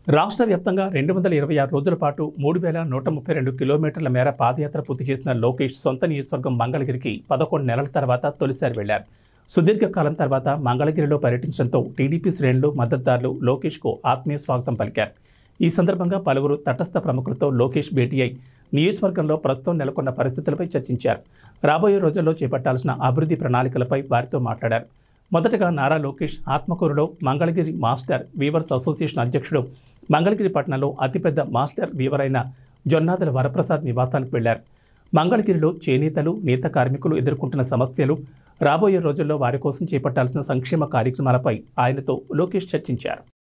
రాష్ట్ర వ్యాప్తంగా రెండు వందల ఇరవై ఆరు రోజుల పాటు మూడు వేల నూట ముప్పై రెండు కిలోమీటర్ల మేర పాదయాత్ర పూర్తి చేసిన లోకేష్ సొంత నియోజకవర్గం మంగళగిరికి పదకొండు నెలల తర్వాత తొలిసారి వెళ్లారు సుదీర్ఘకాలం తర్వాత మంగళగిరిలో పర్యటించడంతో టీడీపీ శ్రేణులు మద్దతుదారులు లోకేష్కు ఆత్మీయ స్వాగతం పలికారు ఈ సందర్భంగా పలువురు తటస్థ ప్రముఖులతో లోకేష్ భేటీ అయి నియోజకవర్గంలో ప్రస్తుతం నెలకొన్న పరిస్థితులపై చర్చించారు రాబోయే రోజుల్లో చేపట్టాల్సిన అభివృద్ధి ప్రణాళికలపై వారితో మాట్లాడారు మొదటగా నారా లోకేష్ ఆత్మకూరులో మంగళగిరి మాస్టర్ వీవర్స్ అసోసియేషన్ అధ్యక్షుడు మంగళగిరి పట్టణంలో అతిపెద్ద మాస్టర్ వీవర్ అయిన జొన్నాదుల వరప్రసాద్ నివాసానికి వెళ్లారు మంగళగిరిలో చేనేతలు నేత కార్మికులు ఎదుర్కొంటున్న సమస్యలు రాబోయే రోజుల్లో వారి కోసం చేపట్టాల్సిన సంక్షేమ కార్యక్రమాలపై ఆయనతో లోకేష్ చర్చించారు